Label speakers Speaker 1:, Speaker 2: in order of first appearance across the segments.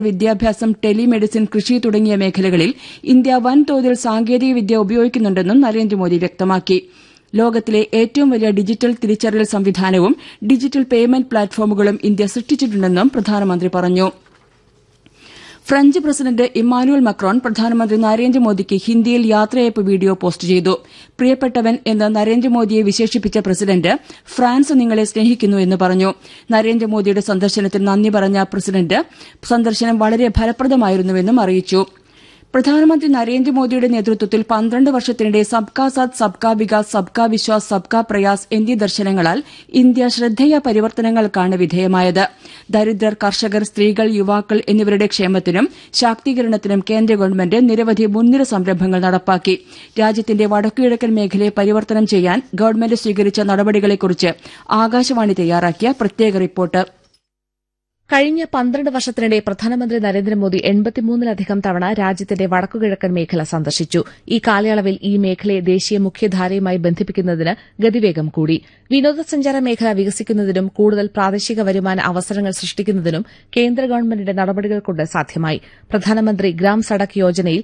Speaker 1: വിദ്യാഭ്യാസം ടെലിമെഡിസിൻ കൃഷി തുടങ്ങിയ മേഖലകളിൽ ഇന്ത്യ വൻതോതിൽ സാങ്കേതികവിദ്യ ഉപയോഗിക്കുന്നുണ്ടെന്നും നരേന്ദ്രമോദി വ്യക്തമാക്കി ലോകത്തിലെ ഏറ്റവും വലിയ ഡിജിറ്റൽ തിരിച്ചറിയൽ സംവിധാനവും ഡിജിറ്റൽ പേയ്മെന്റ് പ്ലാറ്റ്ഫോമുകളും ഇന്ത്യ സൃഷ്ടിച്ചിട്ടുണ്ടെന്നും പ്രധാനമന്ത്രി പറഞ്ഞു ഫ്രഞ്ച് പ്രസിഡന്റ് ഇമ്മാനുവൽ മക്രോൺ പ്രധാനമന്ത്രി നരേന്ദ്രമോദിക്ക് ഹിന്ദിയിൽ യാത്രയയപ്പ് വീഡിയോ പോസ്റ്റ് ചെയ്തു പ്രിയപ്പെട്ടവൻ എന്ന് നരേന്ദ്രമോദിയെ വിശേഷിപ്പിച്ച പ്രസിഡന്റ് ഫ്രാൻസ് നിങ്ങളെ സ്നേഹിക്കുന്നു എന്ന് പറഞ്ഞു നരേന്ദ്രമോദിയുടെ സന്ദർശനത്തിൽ നന്ദി പറഞ്ഞ പ്രസിഡന്റ് സന്ദർശനം വളരെ ഫലപ്രദമായിരുന്നുവെന്നും അറിയിച്ചു പ്രധാനമന്ത്രി നരേന്ദ്രമോദിയുടെ നേതൃത്വത്തിൽ പന്ത്രണ്ട് വർഷത്തിനിടെ സബ്കാ സാത്ത് സബ്കാ വികാസ് സബ്കാ വിശ്വാസ് സബ്കാ പ്രയാസ് എന്നീ ദർശനങ്ങളാൽ ഇന്ത്യ ശ്രദ്ധേയ പരിവർത്തനങ്ങൾക്കാണ് വിധേയമായത് ദരിദ്രർ കർഷകർ സ്ത്രീകൾ യുവാക്കൾ എന്നിവരുടെ ക്ഷേമത്തിനും ശാക്തീകരണത്തിനും കേന്ദ്ര ഗവൺമെന്റ് നിരവധി മുൻനിര സംരംഭങ്ങൾ നടപ്പാക്കി രാജ്യത്തിന്റെ വടക്കുകിഴക്കൻ മേഖലയെ പരിവർത്തനം ചെയ്യാൻ ഗവൺമെന്റ് സ്വീകരിച്ച നടപടികളെക്കുറിച്ച് ആകാശവാണി തയ്യാറാക്കിയ പ്രത്യേക റിപ്പോർട്ട്
Speaker 2: കഴിഞ്ഞ പന്ത്രണ്ട് വർഷത്തിനിടെ പ്രധാനമന്ത്രി നരേന്ദ്രമോദി എൺപത്തിമൂന്നിലധികം തവണ രാജ്യത്തിന്റെ വടക്കുകിഴക്കൻ മേഖല സന്ദർശിച്ചു ഈ കാലയളവിൽ ഈ മേഖലയെ ദേശീയ മുഖ്യധാരയുമായി ബന്ധിപ്പിക്കുന്നതിന് ഗതിവേഗം കൂടി വിനോദസഞ്ചാര മേഖല വികസിക്കുന്നതിനും കൂടുതൽ പ്രാദേശിക വരുമാന അവസരങ്ങൾ സൃഷ്ടിക്കുന്നതിനും കേന്ദ്ര ഗവൺമെന്റിന്റെ നടപടികൾ കൊണ്ട് സാധ്യമായി പ്രധാനമന്ത്രി ഗ്രാം സഡക് യോജനയിൽ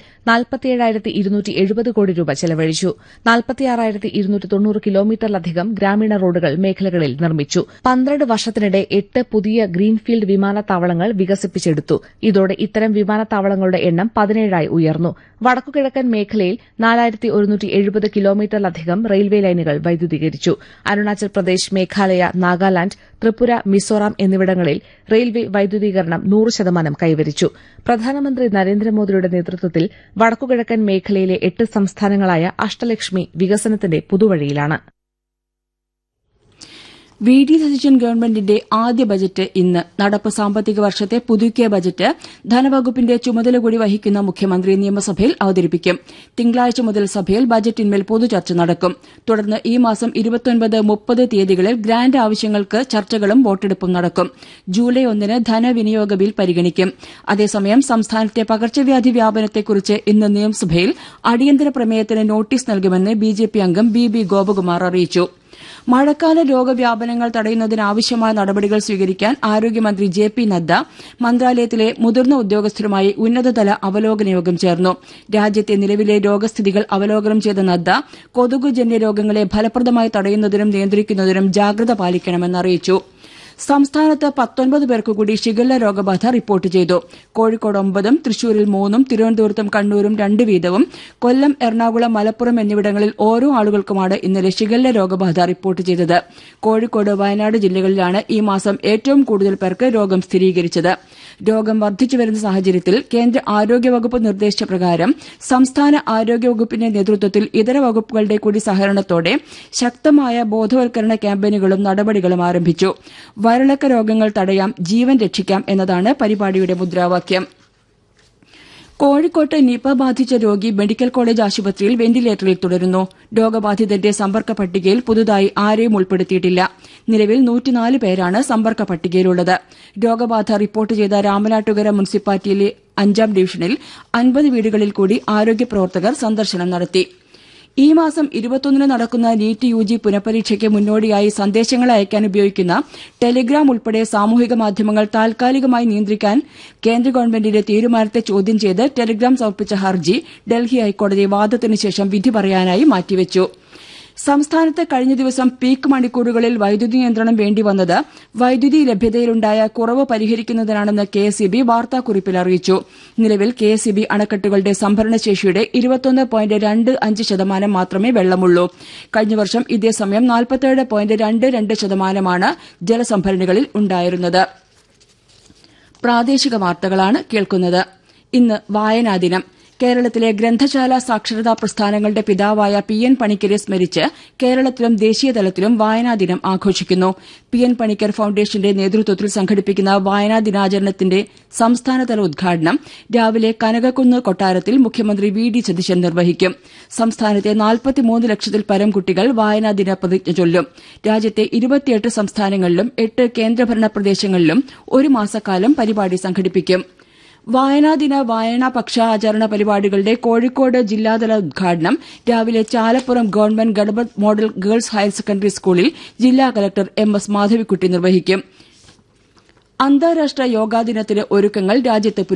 Speaker 2: കോടി രൂപ ചെലവഴിച്ചു കിലോമീറ്ററിലധികം ഗ്രാമീണ റോഡുകൾ മേഖലകളിൽ നിർമ്മിച്ചു പന്ത്രണ്ട് വർഷത്തിനിടെ എട്ട് പുതിയ ഗ്രീൻഫീൽഡ് വിമാനത്താവളങ്ങൾ വികസിപ്പിച്ചെടുത്തു ഇതോടെ ഇത്തരം വിമാനത്താവളങ്ങളുടെ എണ്ണം പതിനേഴായി ഉയർന്നു വടക്കുകിഴക്കൻ മേഖലയിൽ നാലായിരത്തി ഒരുന്നൂറ്റി എഴുപത് കിലോമീറ്ററിലധികം റെയിൽവേ ലൈനുകൾ വൈദ്യുതീകരിച്ചു അരുണാചൽ പ്രദേശ് മേഘാലയ നാഗാലാന്റ് ത്രിപുര മിസോറാം എന്നിവിടങ്ങളിൽ റെയിൽവേ വൈദ്യുതീകരണം നൂറ് ശതമാനം കൈവരിച്ചു പ്രധാനമന്ത്രി നരേന്ദ്രമോദിയുടെ നേതൃത്വത്തിൽ വടക്കുകിഴക്കൻ മേഖലയിലെ എട്ട് സംസ്ഥാനങ്ങളായ അഷ്ടലക്ഷ്മി വികസനത്തിന്റെ പുതുവഴിയിലാണ്
Speaker 1: വി ഡി സതീശൻ ഗവൺമെന്റിന്റെ ആദ്യ ബജറ്റ് ഇന്ന് നടപ്പ് സാമ്പത്തിക വർഷത്തെ പുതുക്കിയ ബജറ്റ് ധനവകുപ്പിന്റെ ചുമതല കൂടി വഹിക്കുന്ന മുഖ്യമന്ത്രി നിയമസഭയിൽ അവതരിപ്പിക്കും തിങ്കളാഴ്ച മുതൽ സഭയിൽ ബജറ്റിന്മേൽ പൊതുചർച്ച നടക്കും തുടർന്ന് ഈ മാസം മുപ്പത് തീയതികളിൽ ഗ്രാന്റ് ആവശ്യങ്ങൾക്ക് ചർച്ചകളും വോട്ടെടുപ്പും നടക്കും ജൂലൈ ഒന്നിന് ധനവിനിയോഗ ബിൽ പരിഗണിക്കും അതേസമയം സംസ്ഥാനത്തെ പകർച്ചവ്യാധി വ്യാപനത്തെക്കുറിച്ച് ഇന്ന് നിയമസഭയിൽ അടിയന്തര പ്രമേയത്തിന് നോട്ടീസ് നൽകുമെന്ന് ബിജെപി അംഗം ബി ബി ഗോപകുമാർ അറിയിച്ചു മഴക്കാല രോഗവ്യാപനങ്ങൾ തടയുന്നതിനാവശ്യമായ നടപടികൾ സ്വീകരിക്കാൻ ആരോഗ്യമന്ത്രി ജെ പി നദ്ദ മന്ത്രാലയത്തിലെ മുതിർന്ന ഉദ്യോഗസ്ഥരുമായി ഉന്നതതല അവലോകന യോഗം ചേർന്നു രാജ്യത്തെ നിലവിലെ രോഗസ്ഥിതികൾ അവലോകനം ചെയ്ത നദ്ദ കൊതുകുജന്യ രോഗങ്ങളെ ഫലപ്രദമായി തടയുന്നതിനും നിയന്ത്രിക്കുന്നതിനും ജാഗ്രത പാലിക്കണമെന്ന് അറിയിച്ചു സംസ്ഥാനത്ത് പത്തൊൻപത് പേർക്ക് കൂടി ഷിഗല്ല രോഗബാധ റിപ്പോർട്ട് ചെയ്തു കോഴിക്കോട് ഒമ്പതും തൃശൂരിൽ മൂന്നും തിരുവനന്തപുരത്തും കണ്ണൂരും രണ്ട് വീതവും കൊല്ലം എറണാകുളം മലപ്പുറം എന്നിവിടങ്ങളിൽ ഓരോ ആളുകൾക്കുമാണ് ഇന്നലെ ഷിഗല്ല രോഗബാധ റിപ്പോർട്ട് ചെയ്തത് കോഴിക്കോട് വയനാട് ജില്ലകളിലാണ് ഈ മാസം ഏറ്റവും കൂടുതൽ പേർക്ക് രോഗം സ്ഥിരീകരിച്ചത് രോഗം വർദ്ധിച്ചുവരുന്ന സാഹചര്യത്തിൽ കേന്ദ്ര ആരോഗ്യവകുപ്പ് നിർദ്ദേശപ്രകാരം സംസ്ഥാന ആരോഗ്യവകുപ്പിന്റെ നേതൃത്വത്തിൽ ഇതര വകുപ്പുകളുടെ കൂടി സഹകരണത്തോടെ ശക്തമായ ബോധവൽക്കരണ ക്യാമ്പയിനുകളും നടപടികളും ആരംഭിച്ചു വയറിളക്ക രോഗങ്ങൾ തടയാം ജീവൻ രക്ഷിക്കാം എന്നതാണ് പരിപാടിയുടെ മുദ്രാവാക്യം കോഴിക്കോട്ട് നിപ ബാധിച്ച രോഗി മെഡിക്കൽ കോളേജ് ആശുപത്രിയിൽ വെന്റിലേറ്ററിൽ തുടരുന്നു രോഗബാധിതന്റെ സമ്പർക്ക പട്ടികയിൽ പുതുതായി ആരെയും ഉൾപ്പെടുത്തിയിട്ടില്ല നിലവിൽ നൂറ്റിനാല് പേരാണ് സമ്പർക്ക പട്ടികയിലുള്ളത് രോഗബാധ റിപ്പോർട്ട് ചെയ്ത രാമനാട്ടുകര മുനിസിപ്പാലിറ്റിയിലെ അഞ്ചാം ഡിവിഷനിൽ അൻപത് വീടുകളിൽ കൂടി ആരോഗ്യപ്രവർത്തകർ സന്ദർശനം നടത്തി ഈ മാസം ഇരുപത്തൊന്നിന് നടക്കുന്ന നീറ്റ് യു ജി പുനഃപരീക്ഷയ്ക്ക് മുന്നോടിയായി സന്ദേശങ്ങൾ അയക്കാൻ ഉപയോഗിക്കുന്ന ടെലിഗ്രാം ഉൾപ്പെടെ സാമൂഹിക മാധ്യമങ്ങൾ താൽക്കാലികമായി നിയന്ത്രിക്കാൻ കേന്ദ്ര ഗവൺമെന്റിന്റെ തീരുമാനത്തെ ചോദ്യം ചെയ്ത് ടെലിഗ്രാം സമർപ്പിച്ച ഹർജി ഡൽഹി ഹൈക്കോടതി വാദത്തിന് ശേഷം വിധി പറയാനായി മാറ്റിവച്ചു സംസ്ഥാനത്ത് കഴിഞ്ഞ ദിവസം പീക്ക് മണിക്കൂറുകളിൽ വൈദ്യുതി നിയന്ത്രണം വേണ്ടിവന്നത് വൈദ്യുതി ലഭ്യതയിലുണ്ടായ കുറവ് പരിഹരിക്കുന്നതിനാണെന്ന് കെ എസ് ഇ ബി വാർത്താക്കുറിപ്പിൽ അറിയിച്ചു നിലവിൽ കെ എസ് ഇ ബി അണക്കെട്ടുകളുടെ സംഭരണശേഷിയുടെ ഇരുപത്തൊന്ന് പോയിന്റ് രണ്ട് അഞ്ച് ശതമാനം മാത്രമേ വെള്ളമുള്ളൂ കഴിഞ്ഞ വർഷം ഇതേസമയം നാൽപ്പത്തേഴ് പോയിന്റ് രണ്ട് രണ്ട് ശതമാനമാണ് ജലസംഭരണികളിൽ ഉണ്ടായിരുന്നത് പ്രാദേശിക വാർത്തകളാണ് കേൾക്കുന്നത് ഇന്ന് വായനാ ദിനം കേരളത്തിലെ ഗ്രന്ഥശാല സാക്ഷരതാ പ്രസ്ഥാനങ്ങളുടെ പിതാവായ പി എൻ പണിക്കരെ സ്മരിച്ച് കേരളത്തിലും ദേശീയതലത്തിലും വായനാ ദിനം ആഘോഷിക്കുന്നു പി എൻ പണിക്കർ ഫൌണ്ടേഷന്റെ നേതൃത്വത്തിൽ സംഘടിപ്പിക്കുന്ന വായനാ ദിനാചരണത്തിന്റെ സംസ്ഥാനതല ഉദ്ഘാടനം രാവിലെ കനകക്കുന്ന് കൊട്ടാരത്തിൽ മുഖ്യമന്ത്രി വി ഡി സതീശൻ നിർവഹിക്കും സംസ്ഥാനത്തെ നാൽപ്പത്തിമൂന്ന് ലക്ഷത്തിൽ പരം കുട്ടികൾ വായനാ ദിന പ്രതിജ്ഞ ചൊല്ലും രാജ്യത്തെ ഇരുപത്തിയെട്ട് സംസ്ഥാനങ്ങളിലും എട്ട് കേന്ദ്രഭരണ പ്രദേശങ്ങളിലും ഒരു മാസക്കാലം പരിപാടി സംഘടിപ്പിക്കും വായനാദിന വായനാ പക്ഷാചരണ പരിപാടികളുടെ കോഴിക്കോട് ജില്ലാതല ഉദ്ഘാടനം രാവിലെ Chalappuram government Ganapat model girls higher secondary സ്കൂളിൽ ജില്ലാ കലക്ടർ എം എസ് മാധവിക്കുട്ടി നിർവഹിക്കും അന്താരാഷ്ട്ര യോഗാ ദിനത്തിന് ഒരുക്കങ്ങൾ രാജ്യത്ത്